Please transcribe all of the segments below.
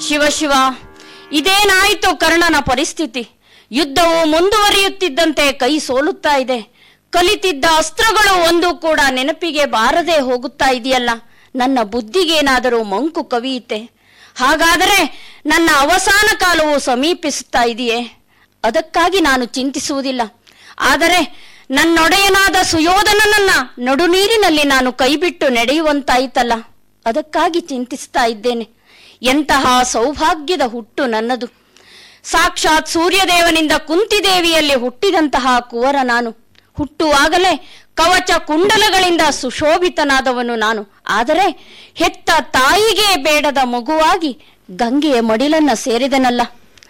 ಶಿವ ಶಿವ ಇದೇನಾಯಿತು ಕರ್ಣನ ಪರಿಸ್ಥಿತಿ ಯುದ್ಧವು ಮುಂದುವರಿಯುತ್ತಿದ್ದಂತೆ ಕೈ ಸೋಲುತ್ತಾ ಇದೆ ಕಲಿತಿದ್ದ ಅಸ್ತ್ರಗಳು ಒಂದು ಕೂಡ ನೆನಪಿಗೆ ಬಾರದೆ ಹೋಗುತ್ತಾ ಇದೆಯಲ್ಲ ನನ್ನ ಬುದ್ಧಿಗೇನಾದರೂ ಮಂಕು ಕವಿಯಿತೆ ಹಾಗಾದರೆ ನನ್ನ ಅವಸಾನ ಕಾಲವು ಸಮೀಪಿಸುತ್ತಾ ಇದೆಯೇ ಅದಕ್ಕಾಗಿ ನಾನು ಚಿಂತಿಸುವುದಿಲ್ಲ ಆದರೆ ನನ್ನೊಡೆಯನಾದ ಸುಯೋಧನನನ್ನ ನಡುನೀರಿನಲ್ಲಿ ನಾನು ಕೈಬಿಟ್ಟು ನಡೆಯುವಂತಾಯಿತಲ್ಲ ಅದಕ್ಕಾಗಿ ಚಿಂತಿಸ್ತಾ ಇದ್ದೇನೆ ಎಂತಹ ಸೌಭಾಗ್ಯದ ಹುಟ್ಟು ನನ್ನದು ಸಾಕ್ಷಾತ್ ಸೂರ್ಯದೇವನಿಂದ ಕುಂತಿದೇವಿಯಲ್ಲಿ ಹುಟ್ಟಿದಂತಹ ಕುವರ ನಾನು ಹುಟ್ಟುವಾಗಲೇ ಕವಚ ಕುಂಡಲಗಳಿಂದ ಸುಶೋಭಿತನಾದವನು ನಾನು ಆದರೆ ಹೆತ್ತ ತಾಯಿಗೆ ಬೇಡದ ಮಗುವಾಗಿ ಗಂಗೆಯ ಮಡಿಲನ್ನ ಸೇರಿದನಲ್ಲ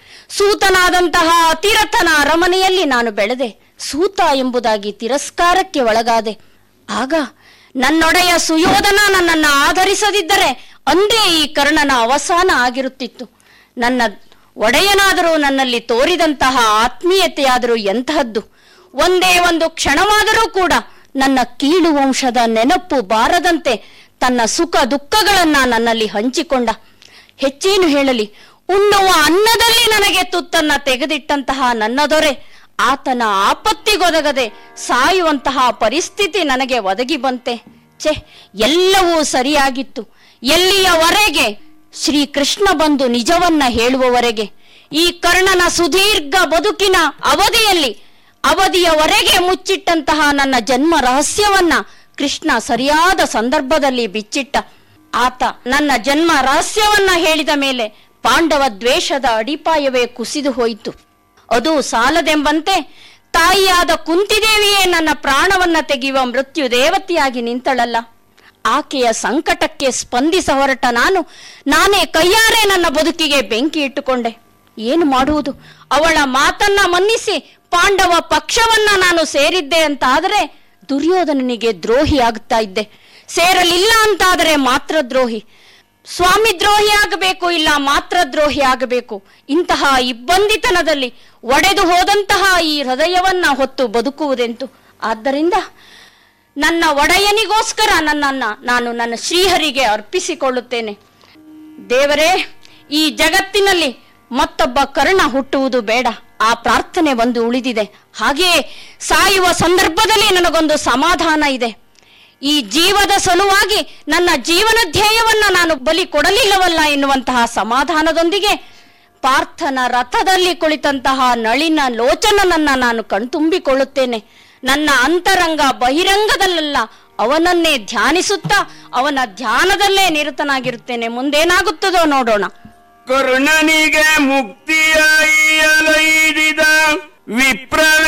ಸೂತನಾದಂತಹ ಅತಿರಥನ ಅರಮನೆಯಲ್ಲಿ ನಾನು ಬೆಳೆದೆ ಸೂತ ಎಂಬುದಾಗಿ ತಿರಸ್ಕಾರಕ್ಕೆ ಒಳಗಾದೆ ಆಗ ನನ್ನೊಡೆಯ ಸುಯೋಧನ ನನ್ನನ್ನು ಆಧರಿಸದಿದ್ದರೆ ಅಂದೇ ಈ ಕರ್ಣನ ಅವಸಾನ ಆಗಿರುತ್ತಿತ್ತು ನನ್ನ ಒಡೆಯನಾದರೂ ನನ್ನಲ್ಲಿ ತೋರಿದಂತಹ ಆತ್ಮೀಯತೆಯಾದರೂ ಎಂತಹದ್ದು ಒಂದೇ ಒಂದು ಕ್ಷಣವಾದರೂ ಕೂಡ ನನ್ನ ಕೀಳು ವಂಶದ ನೆನಪು ಬಾರದಂತೆ ತನ್ನ ಸುಖ ದುಃಖಗಳನ್ನ ನನ್ನಲ್ಲಿ ಹಂಚಿಕೊಂಡ ಹೆಚ್ಚೇನು ಹೇಳಲಿ ಉಣ್ಣುವ ಅನ್ನದಲ್ಲಿ ನನಗೆ ತುತ್ತನ್ನ ತೆಗೆದಿಟ್ಟಂತಹ ನನ್ನ ದೊರೆ ಆತನ ಆಪತ್ತಿಗೊದಗದೆ ಸಾಯುವಂತಹ ಪರಿಸ್ಥಿತಿ ನನಗೆ ಒದಗಿ ಬಂತೆ ಛೆ ಎಲ್ಲವೂ ಸರಿಯಾಗಿತ್ತು ಎಲ್ಲಿಯವರೆಗೆ ಶ್ರೀ ಕೃಷ್ಣ ಬಂದು ನಿಜವನ್ನ ಹೇಳುವವರೆಗೆ ಈ ಕರ್ಣನ ಸುದೀರ್ಘ ಬದುಕಿನ ಅವಧಿಯಲ್ಲಿ ಅವಧಿಯವರೆಗೆ ಮುಚ್ಚಿಟ್ಟಂತಹ ನನ್ನ ಜನ್ಮ ರಹಸ್ಯವನ್ನ ಕೃಷ್ಣ ಸರಿಯಾದ ಸಂದರ್ಭದಲ್ಲಿ ಬಿಚ್ಚಿಟ್ಟ ಆತ ನನ್ನ ಜನ್ಮ ರಹಸ್ಯವನ್ನ ಹೇಳಿದ ಮೇಲೆ ಪಾಂಡವ ದ್ವೇಷದ ಅಡಿಪಾಯವೇ ಕುಸಿದು ಹೋಯಿತು ಅದು ಸಾಲದೆಂಬಂತೆ ತಾಯಿಯಾದ ಕುಂತಿದೇವಿಯೇ ನನ್ನ ಪ್ರಾಣವನ್ನ ತೆಗೆಯುವ ಮೃತ್ಯು ದೇವತೆಯಾಗಿ ನಿಂತಳಲ್ಲ ಆಕೆಯ ಸಂಕಟಕ್ಕೆ ಸ್ಪಂದಿಸ ಹೊರಟ ನಾನು ನಾನೇ ಕೈಯಾರೆ ನನ್ನ ಬದುಕಿಗೆ ಬೆಂಕಿ ಇಟ್ಟುಕೊಂಡೆ ಏನು ಮಾಡುವುದು ಅವಳ ಮಾತನ್ನ ಮನ್ನಿಸಿ ಪಾಂಡವ ಪಕ್ಷವನ್ನ ನಾನು ಸೇರಿದ್ದೆ ಅಂತ ಆದರೆ ದುರ್ಯೋಧನನಿಗೆ ದ್ರೋಹಿ ಆಗ್ತಾ ಇದ್ದೆ ಸೇರಲಿಲ್ಲ ಅಂತಾದರೆ ಮಾತ್ರ ದ್ರೋಹಿ ಸ್ವಾಮಿ ದ್ರೋಹಿ ಆಗಬೇಕು ಇಲ್ಲ ಮಾತ್ರ ದ್ರೋಹಿ ಆಗಬೇಕು ಇಂತಹ ಇಬ್ಬಂದಿತನದಲ್ಲಿ ಒಡೆದು ಹೋದಂತಹ ಈ ಹೃದಯವನ್ನ ಹೊತ್ತು ಬದುಕುವುದೆಂತು ಆದ್ದರಿಂದ ನನ್ನ ಒಡೆಯನಿಗೋಸ್ಕರ ನನ್ನನ್ನ ನಾನು ನನ್ನ ಶ್ರೀಹರಿಗೆ ಅರ್ಪಿಸಿಕೊಳ್ಳುತ್ತೇನೆ ದೇವರೇ ಈ ಜಗತ್ತಿನಲ್ಲಿ ಮತ್ತೊಬ್ಬ ಕರ್ಣ ಹುಟ್ಟುವುದು ಬೇಡ ಆ ಪ್ರಾರ್ಥನೆ ಒಂದು ಉಳಿದಿದೆ ಹಾಗೆಯೇ ಸಾಯುವ ಸಂದರ್ಭದಲ್ಲಿ ನನಗೊಂದು ಸಮಾಧಾನ ಇದೆ ಈ ಜೀವದ ಸಲುವಾಗಿ ನನ್ನ ಜೀವನ ಧ್ಯೇಯವನ್ನ ನಾನು ಬಲಿ ಕೊಡಲಿಲ್ಲವಲ್ಲ ಎನ್ನುವಂತಹ ಸಮಾಧಾನದೊಂದಿಗೆ ಪಾರ್ಥನ ರಥದಲ್ಲಿ ಕುಳಿತಂತಹ ನಳಿನ ಲೋಚನನನ್ನ ನಾನು ಕಣ್ತುಂಬಿಕೊಳ್ಳುತ್ತೇನೆ ನನ್ನ ಅಂತರಂಗ ಬಹಿರಂಗದಲ್ಲೆಲ್ಲ ಅವನನ್ನೇ ಧ್ಯಾನಿಸುತ್ತಾ ಅವನ ಧ್ಯಾನದಲ್ಲೇ ನಿರತನಾಗಿರುತ್ತೇನೆ ಮುಂದೇನಾಗುತ್ತದೋ ನೋಡೋಣ ಕರ್ಣನಿಗೆ ಮುಕ್ತಿಯಾಯಿಯಲೈದಿದ ವಿಪ್ರ